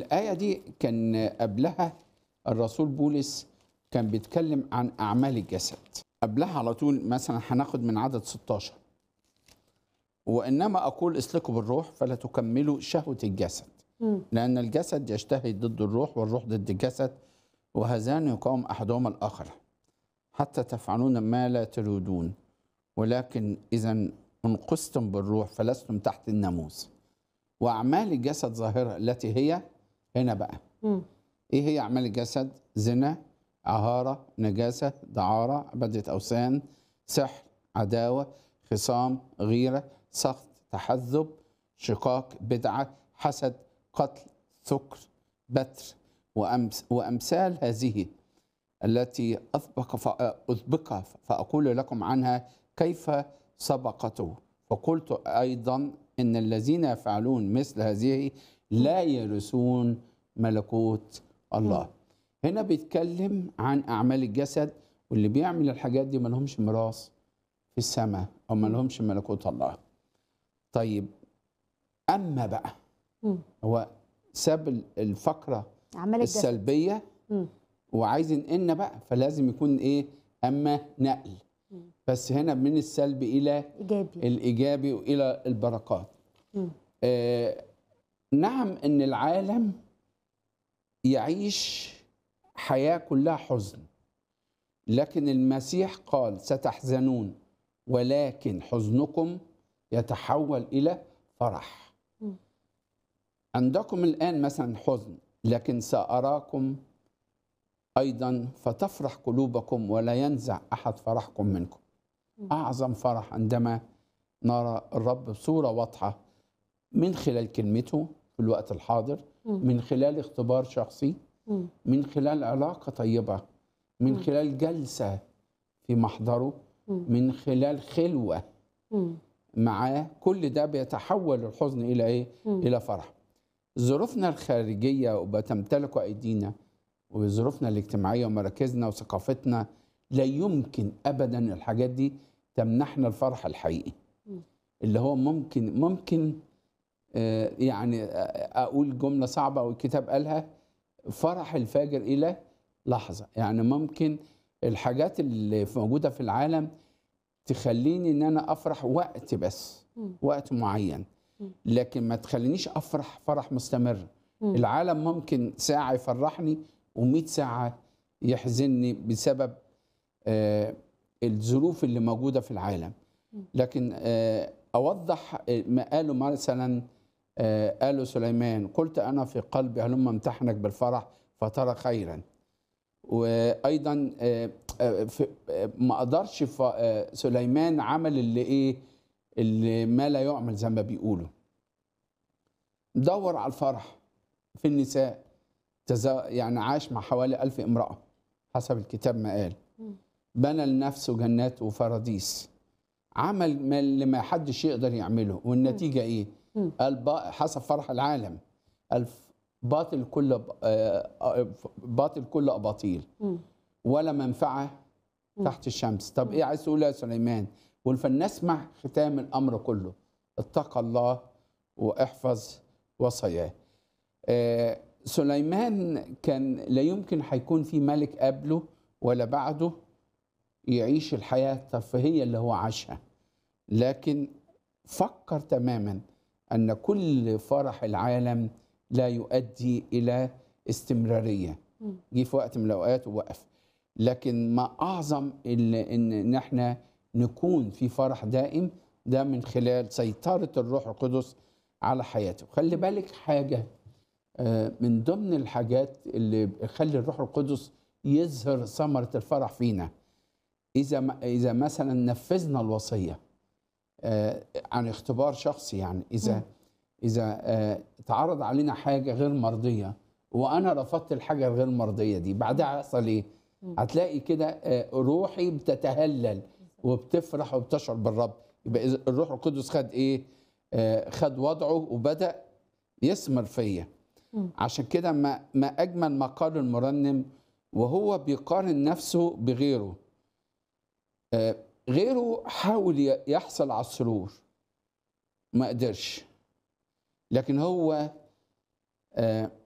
الآية دي كان قبلها الرسول بولس كان بيتكلم عن أعمال الجسد قبلها على طول مثلا هناخد من عدد 16 وإنما أقول اسلكوا بالروح فلا تكملوا شهوة الجسد مم. لأن الجسد يجتهي ضد الروح والروح ضد الجسد وهذان يقاوم أحدهما الآخر حتى تفعلون ما لا تريدون ولكن إذا انقذتم بالروح فلستم تحت الناموس وأعمال الجسد ظاهرة التي هي هنا بقى مم. إيه هي أعمال الجسد؟ زنا عهارة نجاسة دعارة عبادة أوثان سحر عداوة خصام غيرة سخط تحذب شقاق بدعة حسد قتل سكر بتر وأمس وأمثال هذه التي أسبق فأسبق فأقول لكم عنها كيف سبقته فقلت أيضا إن الذين يفعلون مثل هذه لا يرثون ملكوت الله هنا بيتكلم عن أعمال الجسد واللي بيعمل الحاجات دي ما لهمش ميراث في السماء أو ما لهمش ملكوت الله طيب أما بقى مم. هو ساب الفقرة اعمال الجسد السلبية مم. وعايز ينقلنا بقى فلازم يكون ايه اما نقل مم. بس هنا من السلب الى ايجابي الايجابي والى البركات مم. آه نعم ان العالم يعيش حياه كلها حزن لكن المسيح قال ستحزنون ولكن حزنكم يتحول الى فرح مم. عندكم الان مثلا حزن لكن ساراكم ايضا فتفرح قلوبكم ولا ينزع احد فرحكم منكم مم. اعظم فرح عندما نرى الرب بصوره واضحه من خلال كلمته في الوقت الحاضر مم. من خلال اختبار شخصي مم. من خلال علاقه طيبه من مم. خلال جلسه في محضره مم. من خلال خلوه مم. معاه كل ده بيتحول الحزن الى ايه مم. الى فرح ظروفنا الخارجيه وبتمتلك ايدينا وظروفنا الاجتماعيه ومراكزنا وثقافتنا لا يمكن ابدا الحاجات دي تمنحنا الفرح الحقيقي مم. اللي هو ممكن ممكن آه، يعني آه، اقول جمله صعبه والكتاب قالها فرح الفاجر الى لحظه يعني ممكن الحاجات اللي موجوده في العالم تخليني ان انا افرح وقت بس مم. وقت معين مم. لكن ما تخلينيش افرح فرح مستمر مم. العالم ممكن ساعة يفرحني و100 ساعة يحزنني بسبب آه، الظروف اللي موجودة في العالم مم. لكن آه، أوضح آه، ما قاله مثلا آه، قاله سليمان قلت أنا في قلبي هلم امتحنك بالفرح فترى خيرا وأيضا آه، آه، في- آه، ما قدرش ف- آه، سليمان عمل اللي إيه اللي ما لا يعمل زي ما بيقولوا دور على الفرح في النساء تزا... يعني عاش مع حوالي ألف امرأة حسب الكتاب ما قال مم. بنى لنفسه جنات وفراديس عمل ما اللي ما حدش يقدر يعمله والنتيجة إيه؟ مم. قال با- حسب فرح العالم الف باطل كل ب- آه، آه، باطل كل أباطيل مم. ولا منفعة مم. تحت الشمس طب إيه عايز تقول يا سليمان قل فلنسمع ختام الأمر كله اتقى الله واحفظ وصاياه آه، سليمان كان لا يمكن هيكون في ملك قبله ولا بعده يعيش الحياة الترفيهية اللي هو عاشها لكن فكر تماما أن كل فرح العالم لا يؤدي إلى استمرارية مم. جه في وقت من الأوقات ووقف لكن ما أعظم اللي إن إن إحنا نكون في فرح دائم ده من خلال سيطرة الروح القدس على حياته خلي بالك حاجة آه، من ضمن الحاجات اللي بتخلي الروح القدس يظهر ثمرة الفرح فينا إذا ما- إذا مثلا نفذنا الوصية آه، عن اختبار شخصي يعني إذا مم. إذا آه، تعرض علينا حاجة غير مرضية وأنا رفضت الحاجة الغير مرضية دي بعدها هيحصل إيه؟ مم. هتلاقي كده آه، روحي بتتهلل وبتفرح وبتشعر بالرب يبقى إذا الروح القدس خد إيه؟ آه، خد وضعه وبدأ يثمر فيا مم. عشان كده ما ما اجمل ما قال المرنم وهو بيقارن نفسه بغيره آه، غيره حاول ي- يحصل على السرور ما قدرش لكن هو آه،